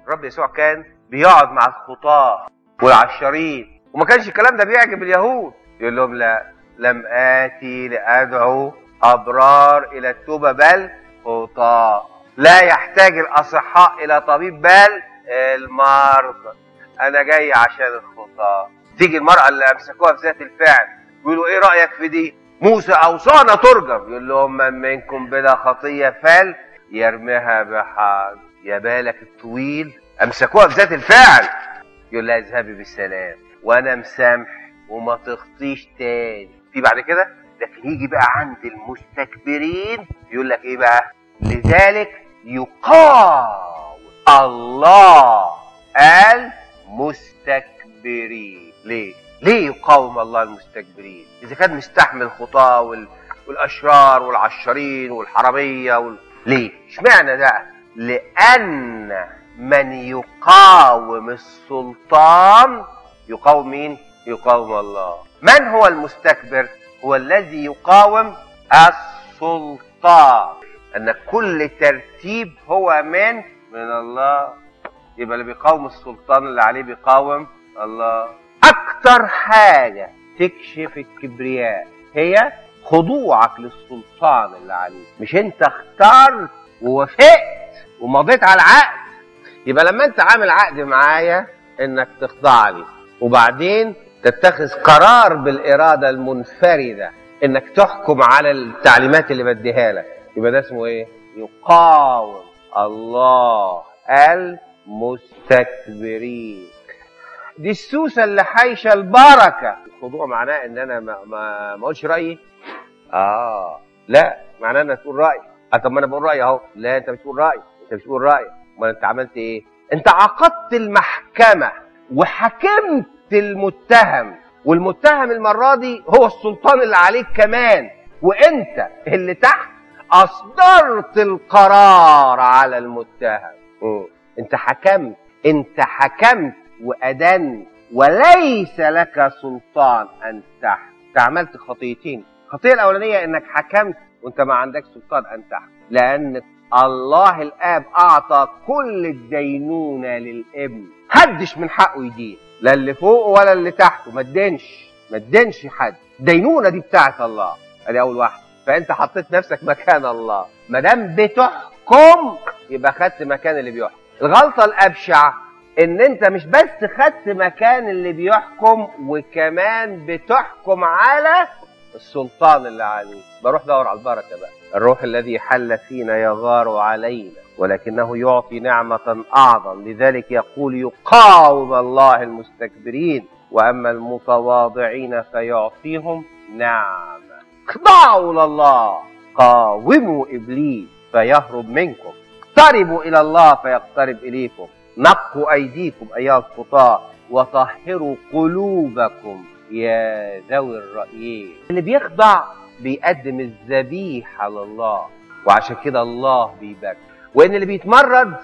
الرب يسوع كان بيقعد مع الخطاة والعشارين وما كانش الكلام ده بيعجب اليهود يقول لهم لا لم آتي لأدعو أبرار إلى التوبة بل خطاة لا يحتاج الأصحاء إلى طبيب بل المرضى أنا جاي عشان الخطاة تيجي المرأة اللي أمسكوها في ذات الفعل يقولوا إيه رأيك في دي موسى أوصانا ترجم يقول لهم من منكم بلا خطية فل يرميها بحر يا بالك الطويل أمسكوها في ذات الفعل يقول لها اذهبي بالسلام وأنا مسامح وما تخطيش تاني في بعد كده لكن يجي بقى عند المستكبرين يقول لك ايه بقى لذلك يقاوم الله المستكبرين ليه ليه يقاوم الله المستكبرين اذا كان مستحمل الخطاه وال... والاشرار والعشارين والحراميه وال... ليه اشمعنى ده لان من يقاوم السلطان يقاوم مين يقاوم الله من هو المستكبر هو الذي يقاوم السلطان ان كل ترتيب هو من من الله يبقى اللي بيقاوم السلطان اللي عليه بيقاوم الله اكتر حاجه تكشف الكبرياء هي خضوعك للسلطان اللي عليك مش انت اخترت ووافقت ومضيت على العقد يبقى لما انت عامل عقد معايا انك تخضع لي وبعدين تتخذ قرار بالإرادة المنفردة إنك تحكم على التعليمات اللي بديها لك يبقى ده اسمه إيه؟ يقاوم الله المستكبرين دي السوسة اللي حايشة البركة الخضوع معناه إن أنا ما ما, ما أقولش رأيي آه لا معناه إنك تقول رأيي آه طب ما أنا بقول رأيي أهو لا أنت مش بتقول رأيي أنت مش بتقول رأيي أمال أنت عملت إيه؟ أنت عقدت المحكمة وحكمت المتهم والمتهم المرة دي هو السلطان اللي عليك كمان وانت اللي تحت اصدرت القرار على المتهم م. انت حكمت انت حكمت وادنت وليس لك سلطان ان تحت انت عملت خطيتين الخطيه الاولانيه انك حكمت وانت ما عندك سلطان ان تحت لان الله الاب اعطى كل الدينونه للابن حدش من حقه يدين لا اللي فوق ولا اللي تحته ما تدينش ما تدينش حد الدينونه دي بتاعت الله ادي اول واحده فانت حطيت نفسك مكان الله ما دام بتحكم يبقى خدت مكان اللي بيحكم الغلطه الابشع ان انت مش بس خدت مكان اللي بيحكم وكمان بتحكم على السلطان اللي عليه بروح دور على البركه بقى الروح الذي حل فينا يغار علينا ولكنه يعطي نعمة أعظم لذلك يقول يقاوم الله المستكبرين وأما المتواضعين فيعطيهم نعمة اخضعوا لله قاوموا إبليس فيهرب منكم اقتربوا إلى الله فيقترب إليكم نقوا أيديكم أيها الخطاة وطهروا قلوبكم يا ذوي الرأيين اللي بيخضع بيقدم الذبيحة لله وعشان كده الله بيبارك وان اللي بيتمرد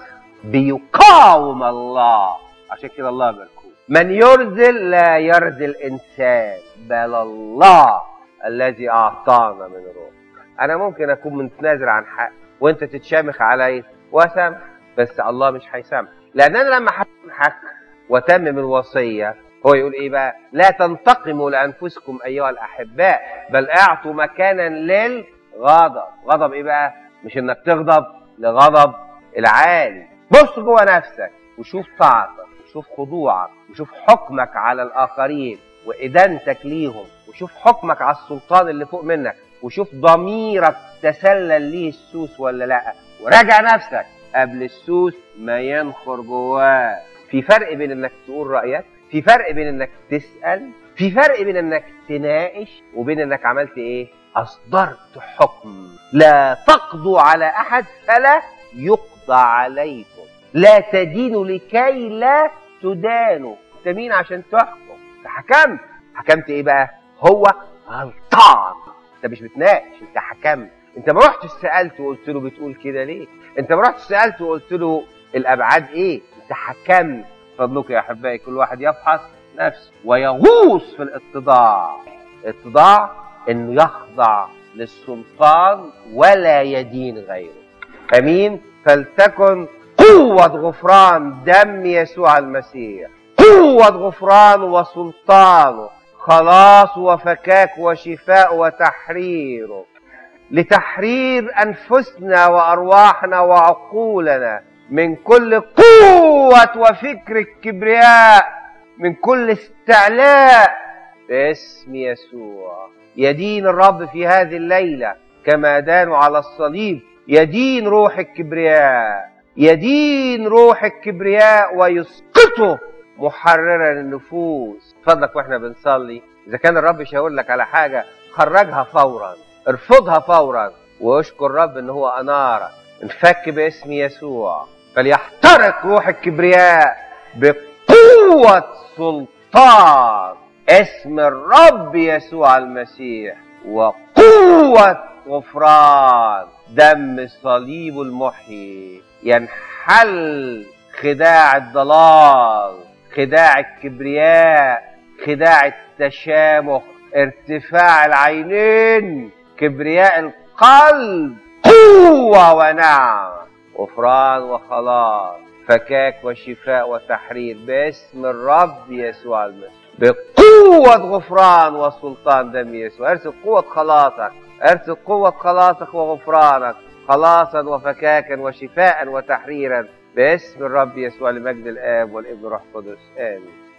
بيقاوم الله عشان كده الله بيركوه من يرذل لا يرذل انسان بل الله الذي اعطانا من روح انا ممكن اكون متنازل عن حق وانت تتشامخ علي واسامح بس الله مش هيسامح لان انا لما هسامحك واتمم الوصيه هو يقول ايه بقى لا تنتقموا لانفسكم ايها الاحباء بل اعطوا مكانا للغضب غضب ايه بقى مش انك تغضب لغضب العالي بص جوه نفسك وشوف طاعتك وشوف خضوعك وشوف حكمك على الاخرين وادانتك ليهم وشوف حكمك على السلطان اللي فوق منك وشوف ضميرك تسلل ليه السوس ولا لا وراجع نفسك قبل السوس ما ينخر جواه في فرق بين انك تقول رايك في فرق بين انك تسال في فرق بين انك تناقش وبين انك عملت ايه اصدرت حكم لا تقضوا على احد فلا يقضى عليكم لا تدينوا لكي لا تدانوا انت مين عشان تحكم انت حكمت حكمت ايه بقى هو غلطان انت مش بتناقش انت حكمت انت ما رحتش سالت وقلت له بتقول كده ليه انت ما رحتش سالت وقلت له الابعاد ايه انت حكمت فضلك يا احبائي كل واحد يفحص نفسه ويغوص في الاتضاع الاتضاع انه يخضع للسلطان ولا يدين غيره امين فلتكن قوة غفران دم يسوع المسيح قوة غفران وسلطانه خلاص وفكاك وشفاء وتحرير لتحرير أنفسنا وأرواحنا وعقولنا من كل قوة وفكر الكبرياء من كل استعلاء باسم يسوع يدين الرب في هذه الليلة كما دانوا على الصليب يدين روح الكبرياء يدين روح الكبرياء ويسقطه محررا النفوس فضلك واحنا بنصلي اذا كان الرب مش هيقول لك على حاجه خرجها فورا ارفضها فورا واشكر الرب ان هو انارك انفك باسم يسوع فليحترق روح الكبرياء بقوه سلطان اسم الرب يسوع المسيح وقوه غفران دم صليب المحيي ينحل خداع الضلال خداع الكبرياء خداع التشامخ ارتفاع العينين كبرياء القلب قوة ونعم غفران وخلاص فكاك وشفاء وتحرير باسم الرب يسوع المسيح بقوة غفران وسلطان دم يسوع ارسل قوة خلاصك ارسل قوة خلاصك وغفرانك خلاصا وفكاكا وشفاء وتحريرا باسم الرب يسوع لمجد الآب والابن والروح القدس آمين